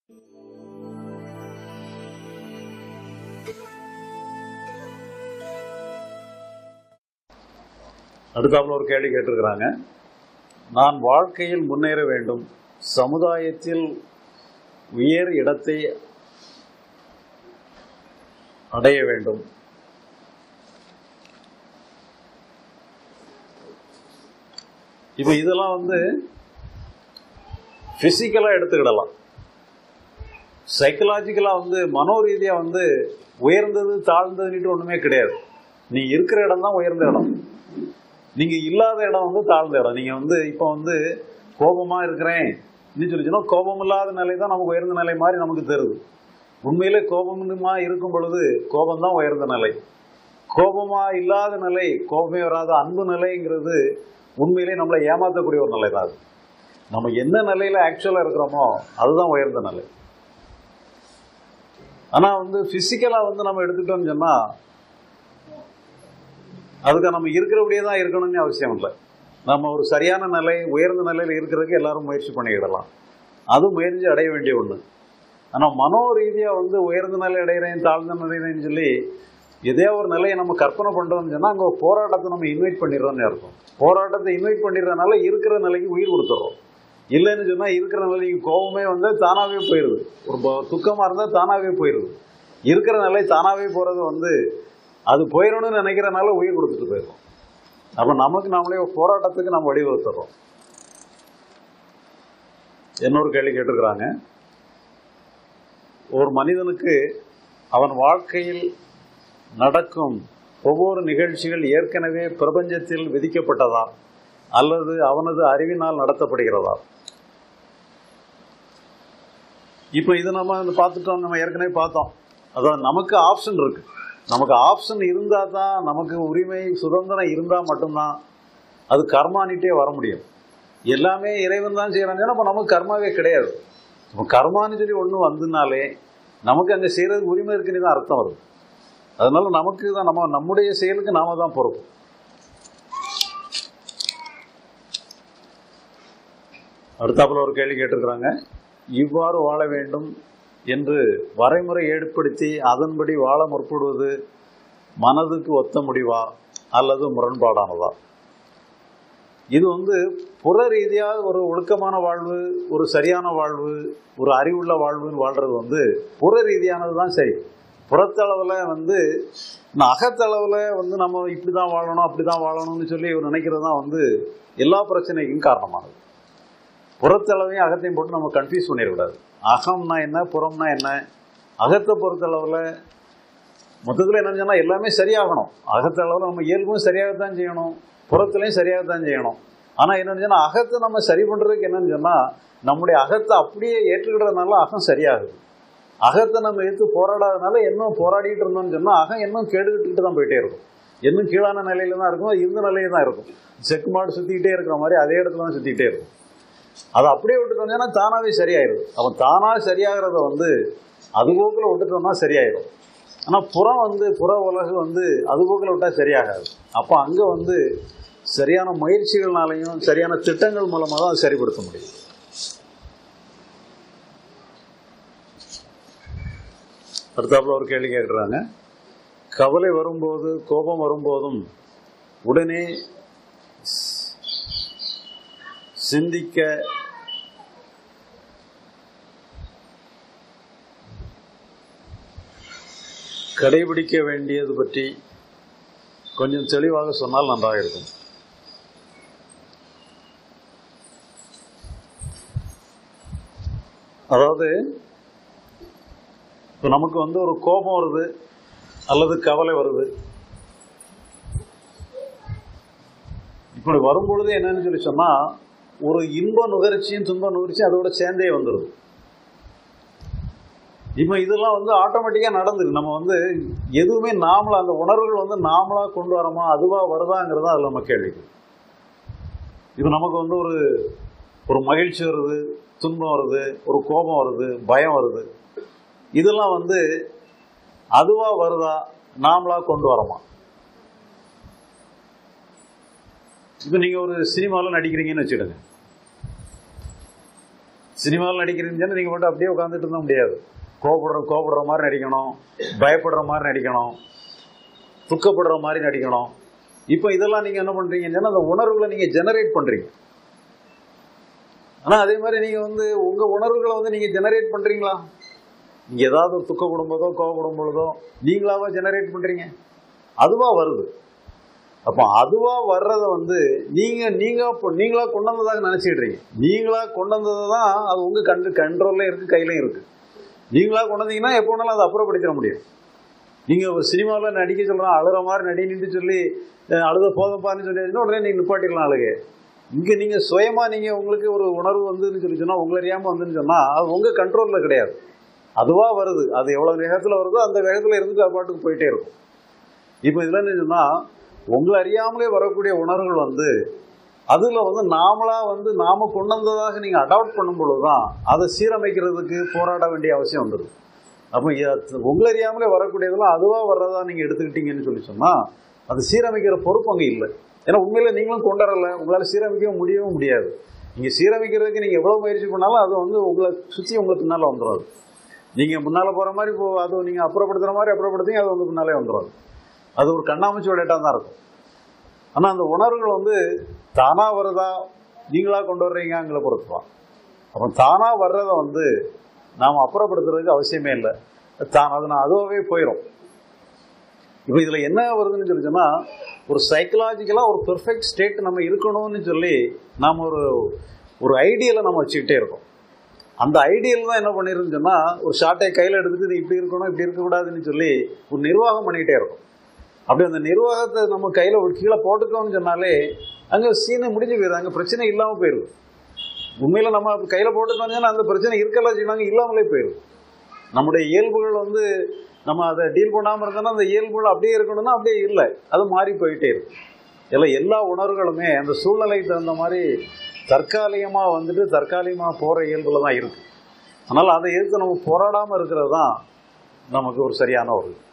அடுத்தாப்புல ஒரு கேள்வி கேட்டிருக்கிறாங்க நான் வாழ்க்கையில் முன்னேற வேண்டும் சமுதாயத்தில் உயர் இடத்தை அடைய வேண்டும் இப்போ இதெல்லாம் வந்து பிசிக்கலா எடுத்துக்கிடலாம் சைக்கலாஜிக்கலா வந்து மனோ ரீதியா வந்து உயர்ந்தது தாழ்ந்ததுன்னுட்டு ஒண்ணுமே கிடையாது நீ இருக்கிற இடம் தான் உயர்ந்த இடம் நீங்க இல்லாத இடம் வந்து தாழ்ந்த இடம் நீங்க வந்து இப்போ வந்து கோபமா இருக்கிறேன் நீ சொல்லிச்சுன்னா கோபம் இல்லாத நிலை தான் நமக்கு உயர்ந்த நிலை மாதிரி நமக்கு தருது உண்மையிலே கோபமா இருக்கும் பொழுது கோபம் தான் உயர்ந்த நிலை கோபமா இல்லாத நிலை கோபமே வராத அன்பு நிலைங்கிறது உண்மையிலே நம்மளை ஏமாற்றக்கூடிய ஒரு நிலை தான் அது நம்ம என்ன நிலையில ஆக்சுவலா இருக்கிறோமோ அதுதான் உயர்ந்த நிலை ஆனா வந்து பிசிக்கலா வந்து நம்ம எடுத்துட்டோம்னு சொன்னா அதுக்கு நம்ம இருக்கிறபடியே தான் இருக்கணும்னு அவசியம் இல்லை நம்ம ஒரு சரியான நிலை உயர்ந்த நிலையில் இருக்கிறதுக்கு எல்லாரும் முயற்சி பண்ணிக்கிடலாம் அது முயற்சி அடைய வேண்டிய ஒன்று ஆனால் மனோ ரீதியாக வந்து உயர்ந்த நிலை அடைகிறேன் தாழ்ந்த நிலைன்னு சொல்லி இதே ஒரு நிலையை நம்ம கற்பனை பண்ணுறோம்னு சொன்னால் அங்கே ஒரு போராட்டத்தை நம்ம இன்வைட் பண்ணிடுறோம்னு அர்த்தம் போராட்டத்தை இன்வைட் பண்ணிடுறதுனால இருக்கிற நிலைக்கு உயிர் கொடுத்துட்றோம் இல்லைன்னு சொன்னால் இருக்கிற நிலைக்கு கோபமே வந்து தானாகவே போயிடுது ஒரு துக்கமாக இருந்தால் தானாகவே போயிடுது இருக்கிற நிலை தானாகவே போகிறது வந்து அது போயிடணும்னு நினைக்கிறனால உயிர் கொடுத்துட்டு போயிடும் அப்போ நமக்கு நம்மளே போராட்டத்துக்கு நம்ம வடிவகுத்துறோம் இன்னொரு கேள்வி கேட்டிருக்கிறாங்க ஒரு மனிதனுக்கு அவன் வாழ்க்கையில் நடக்கும் ஒவ்வொரு நிகழ்ச்சிகள் ஏற்கனவே பிரபஞ்சத்தில் விதிக்கப்பட்டதா அல்லது அவனது அறிவினால் நடத்தப்படுகிறதா இப்போ இது நம்ம பார்த்துட்டோம் நம்ம ஏற்கனவே பார்த்தோம் அதாவது நமக்கு ஆப்ஷன் இருக்கு நமக்கு ஆப்ஷன் இருந்தால் தான் நமக்கு உரிமை சுதந்திரம் இருந்தால் மட்டும்தான் அது கர்மானிட்டே வர முடியும் எல்லாமே இறைவன் தான் செய்கிறாங்க அப்போ நமக்கு கர்மாவே கிடையாது இப்போ கர்மான்னு சொல்லி ஒன்று வந்துனாலே நமக்கு அங்கே செய்கிறதுக்கு உரிமை இருக்குன்னு தான் அர்த்தம் வருது அதனால நமக்கு தான் நம்ம நம்முடைய செயலுக்கு நாம தான் பொறுப்பு அடுத்தாப்புல ஒரு கேள்வி கேட்டிருக்கிறாங்க இவ்வாறு வாழ வேண்டும் என்று வரைமுறை ஏற்படுத்தி அதன்படி வாழ முற்படுவது மனதுக்கு ஒத்த முடிவா அல்லது முரண்பாடானதா இது வந்து புற ரீதியாக ஒரு ஒழுக்கமான வாழ்வு ஒரு சரியான வாழ்வு ஒரு அறிவுள்ள வாழ்வுன்னு வாழ்றது வந்து புற ரீதியானது தான் சரி புறத்தளவில் வந்து அகத்தளவில் வந்து நம்ம இப்படி தான் வாழணும் அப்படி தான் வாழணும்னு சொல்லி நினைக்கிறது தான் வந்து எல்லா பிரச்சனைக்கும் காரணமானது புறத்தளவையும் அகத்தையும் போட்டு நம்ம கன்ஃபியூஸ் பண்ணிடக்கூடாது அகம்னா என்ன புறம்னா என்ன அகத்தை பொறுத்தளவில் மொத்தத்தில் என்ன சொன்னால் எல்லாமே சரியாகணும் அகத்தளவில் நம்ம இயல்பும் சரியாகத்தான் செய்யணும் புறத்துலையும் சரியாகத்தான் செய்யணும் ஆனால் என்னன்னு சொன்னால் அகத்தை நம்ம சரி பண்ணுறதுக்கு என்னன்னு சொன்னால் நம்முடைய அகத்தை அப்படியே ஏற்றுக்கிட்டதுனால அகம் சரியாகுது அகத்தை நம்ம எடுத்து போராடாதனால இன்னும் போராடிட்டு இருந்தோம்னு சொன்னால் அகம் இன்னும் கேடுகிட்டு தான் போயிட்டே இருக்கும் இன்னும் கீழான நிலையில தான் இருக்கும் இருந்த நிலையில தான் இருக்கும் செக்கு மாடு சுற்றிக்கிட்டே இருக்கிற மாதிரி அதே இடத்துல தான் சுற்றிக்கிட்டே இருக்கும் அதை அப்படியே விட்டுட்டோம்னா தானாகவே சரியாயிடும் அவன் தானாக சரியாகிறத வந்து அது போக்கில் விட்டுட்டோம்னா சரியாயிடும் ஆனால் புறம் வந்து புற உலகு வந்து அது போக்கில் விட்டால் சரியாகாது அப்போ அங்கே வந்து சரியான முயற்சிகள்னாலையும் சரியான திட்டங்கள் மூலமாக தான் சரிப்படுத்த முடியும் அடுத்தாப்புல ஒரு கேள்வி கேட்குறாங்க கவலை வரும்போது கோபம் வரும்போதும் உடனே சிந்திக்க கடைபிடிக்க வேண்டியது பற்றி கொஞ்சம் தெளிவாக சொன்னால் நன்றாக இருக்கும் அதாவது இப்போ நமக்கு வந்து ஒரு கோபம் வருது அல்லது கவலை வருது இப்படி வரும்பொழுது என்னன்னு சொல்லி சொன்னா ஒரு இன்ப நுகர்ச்சியும் துன்ப நுகர்ச்சியும் அதோட சேர்ந்தே வந்துடுது இப்போ இதெல்லாம் வந்து ஆட்டோமேட்டிக்காக நடந்துது நம்ம வந்து எதுவுமே நாமளா அந்த உணர்வுகள் வந்து நாமளா கொண்டு வரோமா அதுவா வருதாங்கிறது அதில் நம்ம கேள்வி இப்போ நமக்கு வந்து ஒரு ஒரு மகிழ்ச்சி வருது துன்பம் வருது ஒரு கோபம் வருது பயம் வருது இதெல்லாம் வந்து அதுவா வருதா நாமளா கொண்டு வரோமா இப்போ நீங்கள் ஒரு சினிமாவில் நடிக்கிறீங்கன்னு வச்சுடுங்க சினிமாவில் நடிக்கிறீங்கன்னு நீங்கள் மட்டும் அப்படியே உட்காந்துட்டு இருந்த முடியாது கோபப்படுற கோபப்படுற மாதிரி நடிக்கணும் பயப்படுற மாதிரி நடிக்கணும் துக்கப்படுற மாதிரி நடிக்கணும் இப்போ இதெல்லாம் நீங்கள் என்ன பண்ணுறீங்கன்னா அந்த உணர்வுகளை நீங்கள் ஜெனரேட் பண்ணுறீங்க ஆனால் அதே மாதிரி நீங்கள் வந்து உங்கள் உணர்வுகளை வந்து நீங்கள் ஜெனரேட் பண்ணுறீங்களா நீங்கள் ஏதாவது ஒரு துக்கப்படும் போதோ கோவப்படும் பொழுதோ நீங்களாவா ஜெனரேட் பண்ணுறீங்க அதுவா வருது அப்போ அதுவா வர்றத வந்து நீங்க நீங்க இப்போ நீங்களா கொண்டு வந்ததாக நினைச்சிடுறீங்க நீங்களா கொண்டு வந்தது தான் அது உங்க கண்டு கண்ட்ரோல்ல இருக்கு கையிலையும் இருக்கு நீங்களா கொண்டு வந்தீங்கன்னா எப்போ வேணாலும் அதை அப்புறப்படுத்திட முடியும் நீங்க ஒரு சினிமாவில் நடிக்க சொல்றோம் அழுற மாதிரி நடின்னு சொல்லி அஹ், அழுத போதப்பான்னு சொல்லி உடனே நீங்க நிப்பாட்டிடலாம் அழுகை இங்க நீங்க சுயமா நீங்க உங்களுக்கு ஒரு உணர்வு வந்துன்னு சொல்லி சொன்னா உங்களை அறியாம வந்துன்னு சொன்னா அது உங்க கண்ட்ரோல்ல கிடையாது அதுவா வருது அது எவ்வளவு வேகத்துல வருதோ அந்த வேகத்துல இருந்துட்டு அது பாட்டுக்கு போயிட்டே இருக்கும் இப்போ இதுல என்ன சொன்னா உங்களை அறியாமலே வரக்கூடிய உணர்வுகள் வந்து அதுல வந்து நாமளா வந்து நாம கொண்டு வந்ததாக நீங்க அடாப்ட் பண்ணும் பொழுதுதான் அதை சீரமைக்கிறதுக்கு போராட வேண்டிய அவசியம் வந்துடும் அப்போ இ- உங்களை அறியாமலே வரக்கூடியதெல்லாம் அதுவா வர்றதா நீங்க எடுத்துக்கிட்டீங்கன்னு சொல்லி சொன்னா அது சீரமைக்கிற பொறுப்பு அங்க இல்லை ஏன்னா உண்மையில நீங்களும் கொண்டு வரல உங்களால சீரமைக்கவும் முடியவும் முடியாது நீங்க சீரமைக்கிறதுக்கு நீங்க எவ்வளவு முயற்சி பண்ணாலும் அது வந்து உங்களை சுத்தி உங்களுக்கு பின்னால வந்துடும் அது. நீங்க முன்னால போற மாதிரி இப்போ அது நீங்க அப்புறப்படுத்துற மாதிரி அப்புறப்படுத்தி அது வந்து பின்னாலே வந்துடும் அது ஒரு கண்ணாமூச்சி விளையாட்டா தான் இருக்கும் ஆனா அந்த உணர்வுகள் வந்து தானா வருதா நீங்களா கொண்டு வர்றீங்கங்கிற பொறுத்து தான் அப்போ தானா வர்றத வந்து நாம் அப்புறப்படுத்துறதுக்கு அவசியமே இல்லை தான் அது நான் அதுவாகவே போயிடும் இப்போ இதுல என்ன வருதுன்னு சொல்லி சொன்னா ஒரு சைக்கலாஜிக்கலா ஒரு பெர்ஃபெக்ட் ஸ்டேட் நம்ம இருக்கணும்னு சொல்லி நாம ஒரு ஒரு ஐடியலை நம்ம வச்சுக்கிட்டே இருக்கோம் அந்த ஐடியல் தான் என்ன பண்ணிருன்னு சொன்னா ஒரு ஷார்ட்டை கையில எடுத்துட்டு இது இப்படி இருக்கணும் இப்படி இருக்கக்கூடாதுன்னு சொல்லி ஒரு நிர்வாகம் பண்ணிக்கிட்டே இருக்கும் அப்படி அந்த நிர்வாகத்தை நம்ம கையில ஒரு கீழே போட்டுக்கோன்னு சொன்னாலே அங்க சீனை முடிஞ்சு போயிடும் அங்க பிரச்சனை இல்லாம போயிடும் உண்மையில நம்ம அப்படி கையில போட்டுட்டோம்னா அந்த பிரச்சனை இருக்கலாம் செய்வாங்க இல்லாமலே போயிடும் நம்முடைய இயல்புகள் வந்து நம்ம அதை டீல் பண்ணாம இருந்தோம்னா அந்த இயல்புகள் அப்படியே இருக்கணும்னா அப்படியே இல்லை அது மாறி போயிட்டே இருக்கும் எல்லாம் எல்லா உணர்வுகளுமே அந்த சூழ்நிலைக்கு தகுந்த மாதிரி தற்காலிகமா வந்துட்டு தற்காலிகமா போற இயல்புல தான் இருக்கு அதனால அதை எதிர்த்து நம்ம போராடாம இருக்கிறது தான் நமக்கு ஒரு சரியான ஒரு